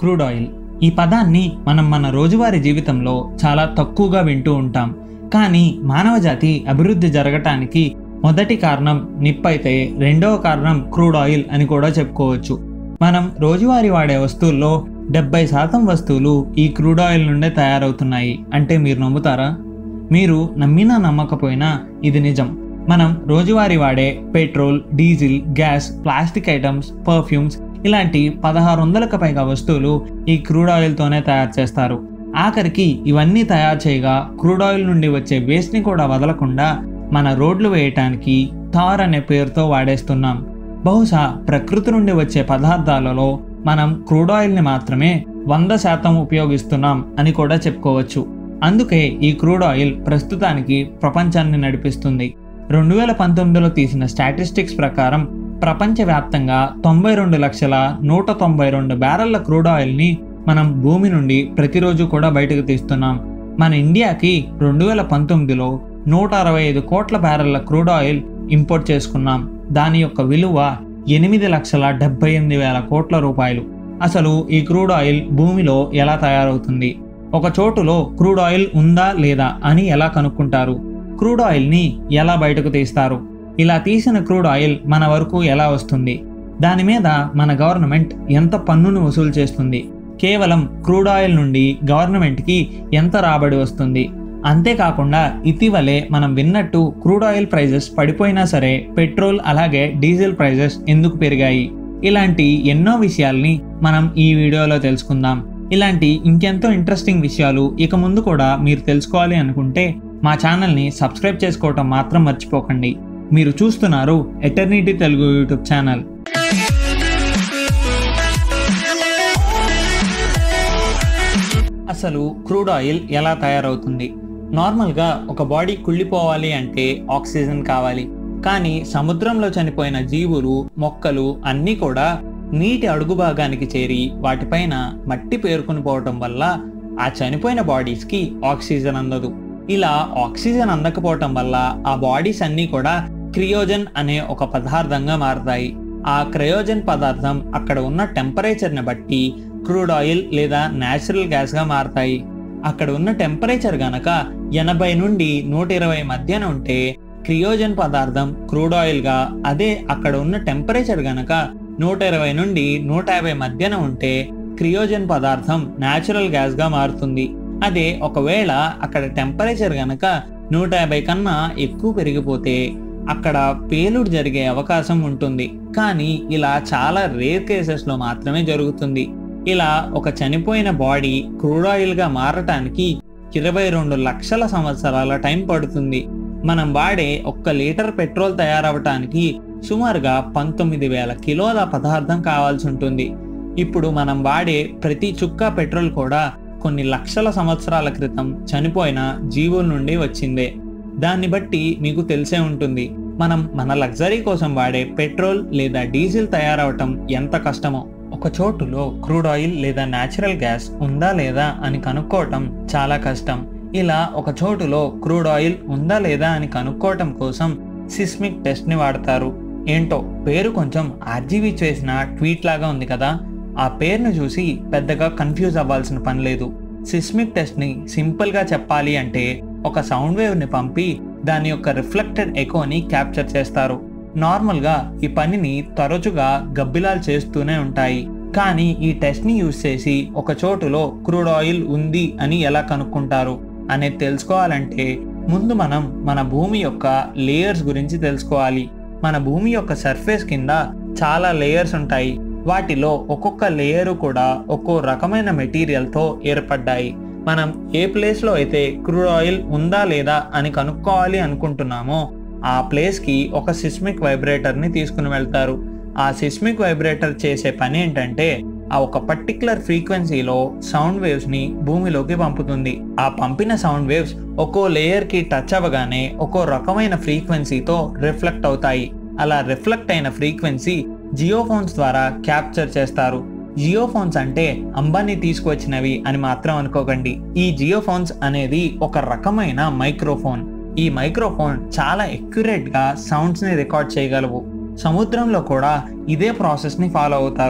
crude oil ఈ పదాన్ని మనం మన రోజువారీ జీవితంలో చాలా తక్కువగా వింటూ ఉంటాం కానీ మానవ జాతి అభివృద్ధి జరగటానికి మొదటి కారణం నిప్పైతే రెండవ కారణం క్రూడ్ ఆయిల్ అని కూడా చెప్పుకోవచ్చు మనం రోజువారీ వాడే వస్తువుల్లో డెబ్బై శాతం వస్తువులు ఈ క్రూడ్ ఆయిల్ నుండే తయారవుతున్నాయి అంటే మీరు నమ్ముతారా మీరు నమ్మినా నమ్మకపోయినా ఇది నిజం మనం రోజువారీ వాడే petrol diesel gas plastic items perfumes ఇలాంటి పదహారు వందలకు పైగా వస్తువులు ఈ క్రూడ్ ఆయిల్తోనే తయారు చేస్తారు ఆఖరికి ఇవన్నీ తయారు చేయగా క్రూడ్ ఆయిల్ నుండి వచ్చే వేస్ట్ని కూడా వదలకుండా మన రోడ్లు వేయటానికి తార్ అనే పేరుతో వాడేస్తున్నాం బహుశా ప్రకృతి నుండి వచ్చే పదార్థాలలో మనం క్రూడ్ ఆయిల్ని మాత్రమే వంద శాతం ఉపయోగిస్తున్నాం అని కూడా చెప్పుకోవచ్చు అందుకే ఈ క్రూడ్ ఆయిల్ ప్రస్తుతానికి ప్రపంచాన్ని నడిపిస్తుంది రెండు వేల పంతొమ్మిదిలో తీసిన స్టాటిస్టిక్స్ ప్రకారం ప్రపంచవ్యాప్తంగా తొంభై రెండు లక్షల నూట తొంభై రెండు బ్యారెళ్ల క్రూడ్ ఆయిల్ని మనం భూమి నుండి ప్రతిరోజు కూడా బయటకు తీస్తున్నాం మన ఇండియాకి రెండు వేల పంతొమ్మిదిలో నూట అరవై ఐదు కోట్ల బ్యారెళ్ల క్రూడ్ ఆయిల్ ఇంపోర్ట్ చేసుకున్నాం దాని యొక్క విలువ ఎనిమిది లక్షల డెబ్బై ఎనిమిది వేల కోట్ల రూపాయలు అసలు ఈ క్రూడ్ ఆయిల్ భూమిలో ఎలా తయారవుతుంది ఒక చోటులో క్రూడ్ ఆయిల్ ఉందా లేదా అని ఎలా కనుక్కుంటారు క్రూడ్ ఆయిల్ని ఎలా బయటకు తీస్తారు ఇలా తీసిన క్రూడ్ ఆయిల్ మన వరకు ఎలా వస్తుంది దాని మీద మన గవర్నమెంట్ ఎంత పన్నును వసూలు చేస్తుంది కేవలం క్రూడ్ ఆయిల్ నుండి గవర్నమెంట్కి ఎంత రాబడి వస్తుంది అంతేకాకుండా ఇటీవలే మనం విన్నట్టు క్రూడ్ ఆయిల్ ప్రైజెస్ పడిపోయినా సరే పెట్రోల్ అలాగే డీజిల్ ప్రైజెస్ ఎందుకు పెరిగాయి ఇలాంటి ఎన్నో విషయాల్ని మనం ఈ వీడియోలో తెలుసుకుందాం ఇలాంటి ఇంకెంతో ఇంట్రెస్టింగ్ విషయాలు ఇక ముందు కూడా మీరు తెలుసుకోవాలి అనుకుంటే మా ఛానల్ని సబ్స్క్రైబ్ చేసుకోవటం మాత్రం మర్చిపోకండి మీరు చూస్తున్నారు ఎటర్నిటీ తెలుగు యూట్యూబ్ ఛానల్ అసలు క్రూడ్ ఆయిల్ ఎలా తయారవుతుంది నార్మల్గా ఒక బాడీ కుళ్ళిపోవాలి అంటే ఆక్సిజన్ కావాలి కానీ సముద్రంలో చనిపోయిన జీవులు మొక్కలు అన్నీ కూడా నీటి అడుగు భాగానికి చేరి వాటిపైన మట్టి పేరుకుని పోవటం వల్ల ఆ చనిపోయిన బాడీస్కి ఆక్సిజన్ అందదు ఇలా ఆక్సిజన్ అందకపోవటం వల్ల ఆ బాడీస్ అన్నీ కూడా క్రియోజన్ అనే ఒక పదార్థంగా మారతాయి ఆ క్రయోజన్ పదార్థం అక్కడ ఉన్న టెంపరేచర్ని బట్టి క్రూడ్ ఆయిల్ లేదా న్యాచురల్ గ్యాస్గా మారతాయి అక్కడ ఉన్న టెంపరేచర్ గనక ఎనభై నుండి నూట ఇరవై మధ్యన ఉంటే క్రియోజన్ పదార్థం క్రూడ్ ఆయిల్గా అదే అక్కడ ఉన్న టెంపరేచర్ గనక నూట ఇరవై నుండి నూట యాభై మధ్యన ఉంటే క్రియోజన్ పదార్థం న్యాచురల్ గ్యాస్గా మారుతుంది అదే ఒకవేళ అక్కడ టెంపరేచర్ గనక నూట యాభై కన్నా ఎక్కువ పెరిగిపోతే అక్కడ పేలుడు జరిగే అవకాశం ఉంటుంది కానీ ఇలా చాలా రేర్ కేసెస్లో మాత్రమే జరుగుతుంది ఇలా ఒక చనిపోయిన బాడీ క్రూడ్ ఆయిల్గా మారటానికి ఇరవై రెండు లక్షల సంవత్సరాల టైం పడుతుంది మనం వాడే ఒక్క లీటర్ పెట్రోల్ తయారవటానికి సుమారుగా పంతొమ్మిది వేల కిలోల పదార్థం కావాల్సి ఉంటుంది ఇప్పుడు మనం వాడే ప్రతి చుక్క పెట్రోల్ కూడా కొన్ని లక్షల సంవత్సరాల క్రితం చనిపోయిన జీవుల నుండి వచ్చిందే దాన్ని బట్టి మీకు తెలిసే ఉంటుంది మనం మన లగ్జరీ కోసం వాడే పెట్రోల్ లేదా డీజిల్ తయారవటం ఎంత కష్టమో ఒక చోటులో క్రూడ్ ఆయిల్ లేదా న్యాచురల్ గ్యాస్ ఉందా లేదా అని కనుక్కోవటం చాలా కష్టం ఇలా ఒక చోటులో క్రూడ్ ఆయిల్ ఉందా లేదా అని కనుక్కోవటం కోసం సిస్మిక్ టెస్ట్ని వాడతారు ఏంటో పేరు కొంచెం ఆర్జీవీ చేసిన ట్వీట్ లాగా ఉంది కదా ఆ పేరును చూసి పెద్దగా కన్ఫ్యూజ్ అవ్వాల్సిన పని లేదు సిస్మిక్ టెస్ట్ని సింపుల్గా చెప్పాలి అంటే ఒక సౌండ్ వేవ్ని పంపి దాని యొక్క రిఫ్లెక్టెడ్ ఎకోని క్యాప్చర్ చేస్తారు నార్మల్గా ఈ పనిని తరచుగా గబ్బిలాలు చేస్తూనే ఉంటాయి కానీ ఈ టెస్ట్ని యూజ్ చేసి ఒక చోటులో క్రూడ్ ఆయిల్ ఉంది అని ఎలా కనుక్కుంటారు అనేది తెలుసుకోవాలంటే ముందు మనం మన భూమి యొక్క లేయర్స్ గురించి తెలుసుకోవాలి మన భూమి యొక్క సర్ఫేస్ కింద చాలా లేయర్స్ ఉంటాయి వాటిలో ఒక్కొక్క లేయరు కూడా ఒక్కో రకమైన మెటీరియల్తో ఏర్పడ్డాయి మనం ఏ ప్లేస్లో అయితే క్రూడ్ ఆయిల్ ఉందా లేదా అని కనుక్కోవాలి అనుకుంటున్నామో ఆ ప్లేస్కి ఒక సిస్మిక్ వైబ్రేటర్ని తీసుకుని వెళ్తారు ఆ సిస్మిక్ వైబ్రేటర్ చేసే పని ఏంటంటే ఆ ఒక పర్టికులర్ ఫ్రీక్వెన్సీలో సౌండ్ వేవ్స్ని భూమిలోకి పంపుతుంది ఆ పంపిన సౌండ్ వేవ్స్ ఒక్కో లేయర్కి టచ్ అవ్వగానే ఒక్కో రకమైన ఫ్రీక్వెన్సీతో రిఫ్లెక్ట్ అవుతాయి అలా రిఫ్లెక్ట్ అయిన ఫ్రీక్వెన్సీ జియోఫోన్స్ ద్వారా క్యాప్చర్ చేస్తారు జియోఫోన్స్ అంటే అంబానీ తీసుకువచ్చినవి అని మాత్రం అనుకోకండి ఈ జియోఫోన్స్ అనేది ఒక రకమైన మైక్రోఫోన్ ఈ మైక్రోఫోన్ చాలా ఎక్యురేట్ గా సౌండ్స్ ని రికార్డ్ చేయగలవు సముద్రంలో కూడా ఇదే ప్రాసెస్ ని ఫాలో అవుతారు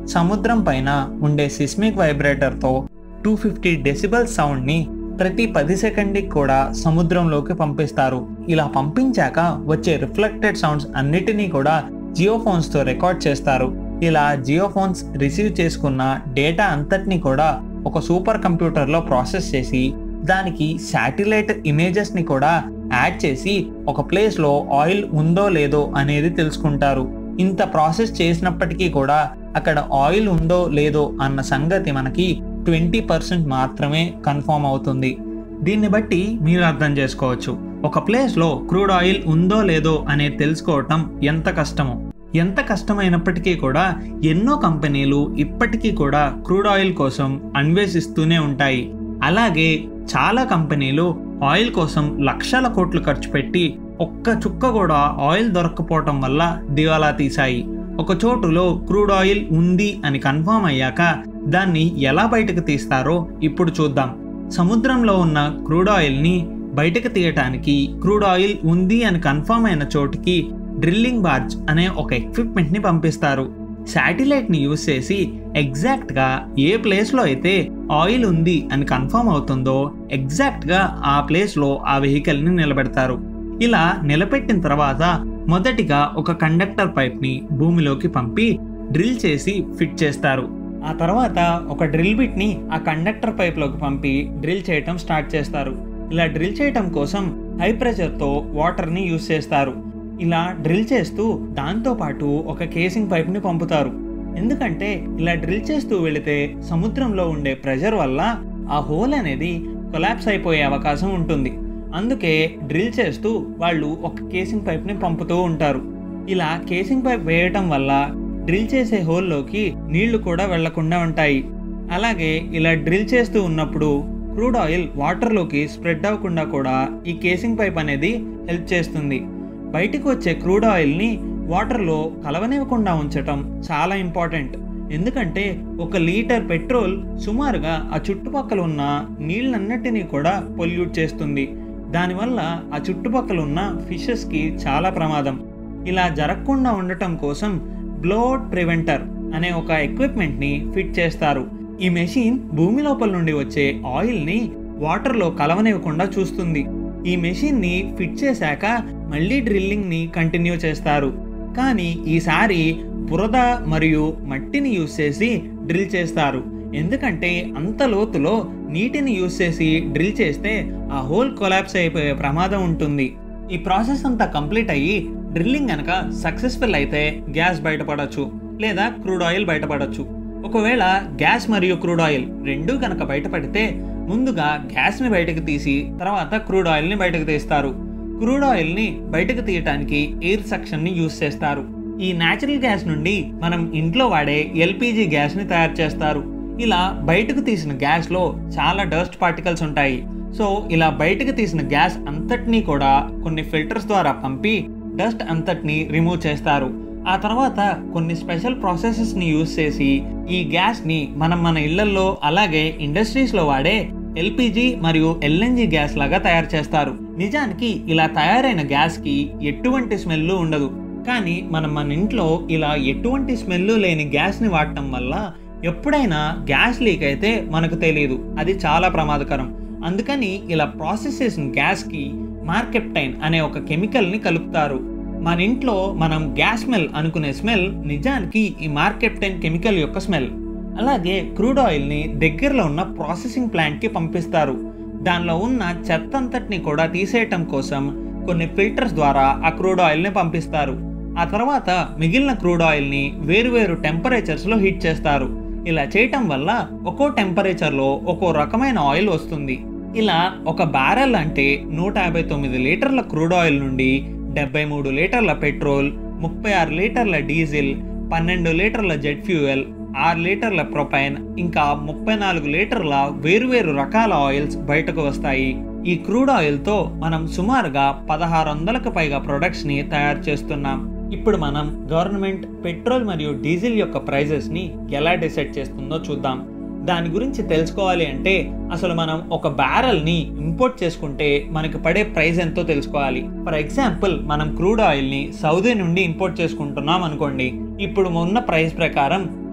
సముద్రం పైన ఉండే సిస్మిక్ వైబ్రేటర్తో టూ ఫిఫ్టీ డెసిబల్ సౌండ్ని ప్రతి పది సెకండ్కి కూడా సముద్రంలోకి పంపిస్తారు ఇలా పంపించాక వచ్చే రిఫ్లెక్టెడ్ సౌండ్స్ అన్నిటినీ కూడా జియోఫోన్స్తో రికార్డ్ చేస్తారు ఇలా జియోఫోన్స్ రిసీవ్ చేసుకున్న డేటా అంతటినీ కూడా ఒక సూపర్ కంప్యూటర్లో ప్రాసెస్ చేసి దానికి శాటిలైట్ ఇమేజెస్ని కూడా యాడ్ చేసి ఒక ప్లేస్లో ఆయిల్ ఉందో లేదో అనేది తెలుసుకుంటారు ఇంత ప్రాసెస్ చేసినప్పటికీ కూడా అక్కడ ఆయిల్ ఉందో లేదో అన్న సంగతి మనకి ట్వంటీ పర్సెంట్ మాత్రమే కన్ఫర్మ్ అవుతుంది దీన్ని బట్టి మీరు అర్థం చేసుకోవచ్చు ఒక ప్లేస్లో క్రూడ్ ఆయిల్ ఉందో లేదో అనేది తెలుసుకోవటం ఎంత కష్టమో ఎంత కష్టమైనప్పటికీ కూడా ఎన్నో కంపెనీలు ఇప్పటికీ కూడా క్రూడ్ ఆయిల్ కోసం అన్వేషిస్తూనే ఉంటాయి అలాగే చాలా కంపెనీలు ఆయిల్ కోసం లక్షల కోట్లు ఖర్చు పెట్టి ఒక్క చుక్క కూడా ఆయిల్ దొరక్కపోవటం వల్ల దివాలా తీశాయి ఒక చోటులో క్రూడ్ ఆయిల్ ఉంది అని కన్ఫర్మ్ అయ్యాక దాన్ని ఎలా బయటకు తీస్తారో ఇప్పుడు చూద్దాం సముద్రంలో ఉన్న క్రూడ్ ఆయిల్ని బయటకు తీయటానికి క్రూడ్ ఆయిల్ ఉంది అని కన్ఫర్మ్ అయిన చోటుకి డ్రిల్లింగ్ బార్జ్ అనే ఒక ఎక్విప్మెంట్ని పంపిస్తారు శాటిలైట్ని యూజ్ చేసి ఎగ్జాక్ట్గా ఏ ప్లేస్లో అయితే ఆయిల్ ఉంది అని కన్ఫర్మ్ అవుతుందో ఎగ్జాక్ట్గా ఆ ప్లేస్లో ఆ వెహికల్ని నిలబెడతారు ఇలా నిలబెట్టిన తర్వాత మొదటిగా ఒక కండక్టర్ పైప్ని భూమిలోకి పంపి డ్రిల్ చేసి ఫిట్ చేస్తారు ఆ తర్వాత ఒక డ్రిల్ బిట్ని ఆ కండక్టర్ పైప్లోకి పంపి డ్రిల్ చేయటం స్టార్ట్ చేస్తారు ఇలా డ్రిల్ చేయటం కోసం హై ప్రెషర్తో వాటర్ని యూజ్ చేస్తారు ఇలా డ్రిల్ చేస్తూ దాంతో పాటు ఒక కేసింగ్ పైప్ని పంపుతారు ఎందుకంటే ఇలా డ్రిల్ చేస్తూ వెళితే సముద్రంలో ఉండే ప్రెషర్ వల్ల ఆ హోల్ అనేది కొలాప్స్ అయిపోయే అవకాశం ఉంటుంది అందుకే డ్రిల్ చేస్తూ వాళ్ళు ఒక కేసింగ్ పైప్ని పంపుతూ ఉంటారు ఇలా కేసింగ్ పైప్ వేయటం వల్ల డ్రిల్ చేసే హోల్లోకి నీళ్లు కూడా వెళ్లకుండా ఉంటాయి అలాగే ఇలా డ్రిల్ చేస్తూ ఉన్నప్పుడు క్రూడ్ ఆయిల్ వాటర్లోకి స్ప్రెడ్ అవ్వకుండా కూడా ఈ కేసింగ్ పైప్ అనేది హెల్ప్ చేస్తుంది బయటకు వచ్చే క్రూడ్ ఆయిల్ని వాటర్లో కలవనివ్వకుండా ఉంచటం చాలా ఇంపార్టెంట్ ఎందుకంటే ఒక లీటర్ పెట్రోల్ సుమారుగా ఆ చుట్టుపక్కల ఉన్న నీళ్ళన్నిటినీ కూడా పొల్యూట్ చేస్తుంది దానివల్ల ఆ చుట్టుపక్కల ఉన్న ఫిషెస్కి చాలా ప్రమాదం ఇలా జరగకుండా ఉండటం కోసం బ్లోడ్ ప్రివెంటర్ అనే ఒక ఎక్విప్మెంట్ని ఫిట్ చేస్తారు ఈ మెషిన్ భూమి లోపల నుండి వచ్చే ఆయిల్ని వాటర్లో కలవనివ్వకుండా చూస్తుంది ఈ మెషిన్ని ఫిట్ చేశాక మళ్ళీ డ్రిల్లింగ్ని కంటిన్యూ చేస్తారు కానీ ఈసారి బురద మరియు మట్టిని యూజ్ చేసి డ్రిల్ చేస్తారు ఎందుకంటే అంత లోతులో నీటిని యూజ్ చేసి డ్రిల్ చేస్తే ఆ హోల్ కొలాప్స్ అయిపోయే ప్రమాదం ఉంటుంది ఈ ప్రాసెస్ అంతా కంప్లీట్ అయ్యి డ్రిల్లింగ్ కనుక సక్సెస్ఫుల్ అయితే గ్యాస్ బయటపడవచ్చు లేదా క్రూడ్ ఆయిల్ బయటపడవచ్చు ఒకవేళ గ్యాస్ మరియు క్రూడ్ ఆయిల్ రెండూ కనుక బయటపడితే ముందుగా గ్యాస్ని బయటకు తీసి తర్వాత క్రూడ్ ఆయిల్ని బయటకు తీస్తారు క్రూడ్ ఆయిల్ని బయటకు తీయటానికి ఎయిర్ సక్షన్ని యూజ్ చేస్తారు ఈ న్యాచురల్ గ్యాస్ నుండి మనం ఇంట్లో వాడే ఎల్పిజి గ్యాస్ని తయారు చేస్తారు ఇలా బయటకు తీసిన గ్యాస్లో చాలా డస్ట్ పార్టికల్స్ ఉంటాయి సో ఇలా బయటకు తీసిన గ్యాస్ అంతటినీ కూడా కొన్ని ఫిల్టర్స్ ద్వారా పంపి డస్ట్ అంతటిని రిమూవ్ చేస్తారు ఆ తర్వాత కొన్ని స్పెషల్ ప్రాసెసెస్ని యూజ్ చేసి ఈ గ్యాస్ని మనం మన ఇళ్లలో అలాగే ఇండస్ట్రీస్లో వాడే ఎల్పిజి మరియు ఎల్ఎన్జి గ్యాస్ లాగా తయారు చేస్తారు నిజానికి ఇలా తయారైన గ్యాస్కి ఎటువంటి స్మెల్ ఉండదు కానీ మనం మన ఇంట్లో ఇలా ఎటువంటి స్మెల్ లేని గ్యాస్ని వాడటం వల్ల ఎప్పుడైనా గ్యాస్ లీక్ అయితే మనకు తెలియదు అది చాలా ప్రమాదకరం అందుకని ఇలా ప్రాసెస్ చేసిన గ్యాస్కి మార్కెప్టైన్ అనే ఒక కెమికల్ని కలుపుతారు మన ఇంట్లో మనం గ్యాస్ స్మెల్ అనుకునే స్మెల్ నిజానికి ఈ మార్కెప్టైన్ కెమికల్ యొక్క స్మెల్ అలాగే క్రూడ్ ఆయిల్ని దగ్గరలో ఉన్న ప్రాసెసింగ్ ప్లాంట్కి పంపిస్తారు దానిలో ఉన్న చెత్త అంతటిని కూడా తీసేయటం కోసం కొన్ని ఫిల్టర్స్ ద్వారా ఆ క్రూడ్ ఆయిల్ని పంపిస్తారు ఆ తర్వాత మిగిలిన క్రూడ్ ఆయిల్ని వేరువేరు టెంపరేచర్స్లో హీట్ చేస్తారు ఇలా చేయటం వల్ల ఒక్కో టెంపరేచర్లో ఒక్కో రకమైన ఆయిల్ వస్తుంది ఇలా ఒక బ్యారెల్ అంటే నూట యాభై తొమ్మిది లీటర్ల క్రూడ్ ఆయిల్ నుండి డెబ్బై మూడు లీటర్ల పెట్రోల్ ముప్పై ఆరు లీటర్ల డీజిల్ పన్నెండు లీటర్ల జెట్ ఫ్యూయల్ ఆరు లీటర్ల ప్రొపైన్ ఇంకా ముప్పై నాలుగు లీటర్ల వేరువేరు రకాల ఆయిల్స్ బయటకు వస్తాయి ఈ క్రూడ్ ఆయిల్తో మనం సుమారుగా పదహారు వందలకు పైగా ప్రొడక్ట్స్ని తయారు చేస్తున్నాం ఇప్పుడు మనం గవర్నమెంట్ పెట్రోల్ మరియు డీజిల్ యొక్క ప్రైజెస్ని ఎలా డిసైడ్ చేస్తుందో చూద్దాం దాని గురించి తెలుసుకోవాలి అంటే అసలు మనం ఒక బ్యారల్ని ఇంపోర్ట్ చేసుకుంటే మనకి పడే ప్రైస్ ఎంతో తెలుసుకోవాలి ఫర్ ఎగ్జాంపుల్ మనం క్రూడ్ ఆయిల్ని సౌదీ నుండి ఇంపోర్ట్ చేసుకుంటున్నాం అనుకోండి ఇప్పుడు ఉన్న ప్రైస్ ప్రకారం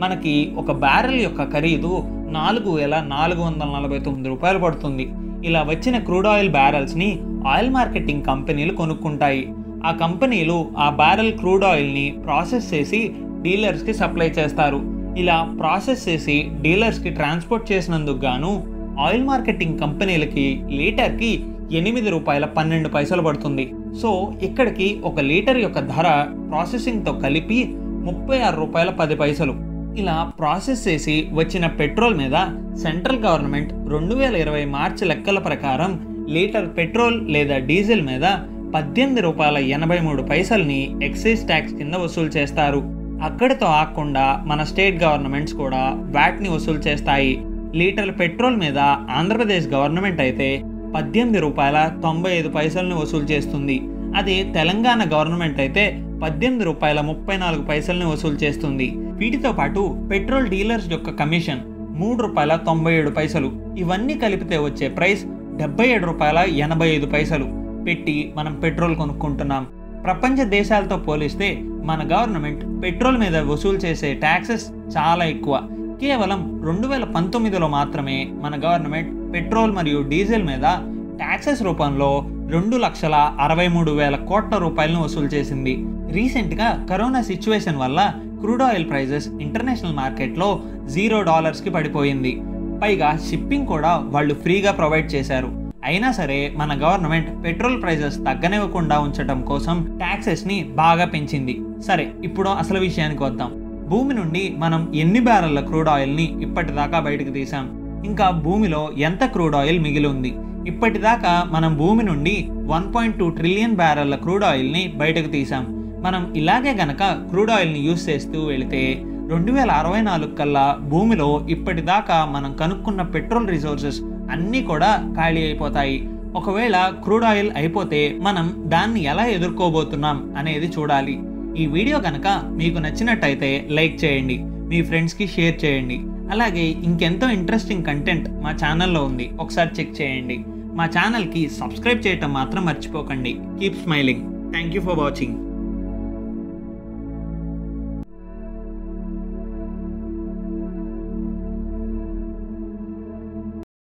మనకి ఒక బ్యారెల్ యొక్క ఖరీదు నాలుగు వేల నాలుగు వందల నలభై తొమ్మిది రూపాయలు పడుతుంది ఇలా వచ్చిన క్రూడ్ ఆయిల్ బ్యారెల్స్ని ఆయిల్ మార్కెటింగ్ కంపెనీలు కొనుక్కుంటాయి ఆ కంపెనీలు ఆ బ్యారెల్ క్రూడ్ ఆయిల్ని ప్రాసెస్ చేసి డీలర్స్కి సప్లై చేస్తారు ఇలా ప్రాసెస్ చేసి డీలర్స్కి ట్రాన్స్పోర్ట్ చేసినందుకు గాను ఆయిల్ మార్కెటింగ్ కంపెనీలకి లీటర్కి ఎనిమిది రూపాయల పన్నెండు పైసలు పడుతుంది సో ఇక్కడికి ఒక లీటర్ యొక్క ధర ప్రాసెసింగ్తో కలిపి ముప్పై ఆరు రూపాయల పది పైసలు ఇలా ప్రాసెస్ చేసి వచ్చిన పెట్రోల్ మీద సెంట్రల్ గవర్నమెంట్ రెండు వేల ఇరవై మార్చి లెక్కల ప్రకారం లీటర్ పెట్రోల్ లేదా డీజిల్ మీద పద్దెనిమిది రూపాయల ఎనభై మూడు పైసల్ని ఎక్సైజ్ ట్యాక్స్ కింద వసూలు చేస్తారు అక్కడితో ఆగకుండా మన స్టేట్ గవర్నమెంట్స్ కూడా వ్యాట్ని వసూలు చేస్తాయి లీటర్ పెట్రోల్ మీద ఆంధ్రప్రదేశ్ గవర్నమెంట్ అయితే పద్దెనిమిది రూపాయల తొంభై ఐదు పైసల్ని వసూలు చేస్తుంది అదే తెలంగాణ గవర్నమెంట్ అయితే పద్దెనిమిది రూపాయల ముప్పై నాలుగు పైసల్ని వసూలు చేస్తుంది వీటితో పాటు పెట్రోల్ డీలర్స్ యొక్క కమిషన్ మూడు రూపాయల తొంభై ఏడు పైసలు ఇవన్నీ కలిపితే వచ్చే ప్రైస్ డెబ్బై ఏడు రూపాయల ఎనభై ఐదు పైసలు పెట్టి మనం పెట్రోల్ కొనుక్కుంటున్నాం ప్రపంచ దేశాలతో పోలిస్తే మన గవర్నమెంట్ పెట్రోల్ మీద వసూలు చేసే ట్యాక్సెస్ చాలా ఎక్కువ కేవలం రెండు వేల పంతొమ్మిదిలో మాత్రమే మన గవర్నమెంట్ పెట్రోల్ మరియు డీజిల్ మీద ట్యాక్సెస్ రూపంలో రెండు లక్షల అరవై మూడు వేల కోట్ల రూపాయలను వసూలు చేసింది రీసెంట్గా కరోనా సిచ్యువేషన్ వల్ల క్రూడ్ ఆయిల్ ప్రైజెస్ ఇంటర్నేషనల్ మార్కెట్లో జీరో డాలర్స్కి పడిపోయింది పైగా షిప్పింగ్ కూడా వాళ్ళు ఫ్రీగా ప్రొవైడ్ చేశారు అయినా సరే మన గవర్నమెంట్ పెట్రోల్ ప్రైజెస్ తగ్గనివ్వకుండా ఉంచడం కోసం ట్యాక్సెస్ని బాగా పెంచింది సరే ఇప్పుడు అసలు విషయానికి వద్దాం భూమి నుండి మనం ఎన్ని బ్యారెల్ల క్రూడ్ ఆయిల్ని ఇప్పటిదాకా బయటకు తీసాం ఇంకా భూమిలో ఎంత క్రూడ్ ఆయిల్ మిగిలి ఉంది ఇప్పటిదాకా మనం భూమి నుండి వన్ పాయింట్ టూ ట్రిలియన్ బ్యారెల్ల క్రూడ్ ఆయిల్ని బయటకు తీసాం మనం ఇలాగే గనక క్రూడ్ ఆయిల్ని యూస్ చేస్తూ వెళితే రెండు వేల అరవై నాలుగు కల్లా భూమిలో ఇప్పటిదాకా మనం కనుక్కున్న పెట్రోల్ రిసోర్సెస్ అన్నీ కూడా ఖాళీ అయిపోతాయి ఒకవేళ క్రూడ్ ఆయిల్ అయిపోతే మనం దాన్ని ఎలా ఎదుర్కోబోతున్నాం అనేది చూడాలి ఈ వీడియో కనుక మీకు నచ్చినట్టయితే లైక్ చేయండి మీ ఫ్రెండ్స్కి షేర్ చేయండి అలాగే ఇంకెంతో ఇంట్రెస్టింగ్ కంటెంట్ మా ఛానల్లో ఉంది ఒకసారి చెక్ చేయండి మా ఛానల్కి సబ్స్క్రైబ్ చేయటం మాత్రం మర్చిపోకండి keep smiling thank you for watching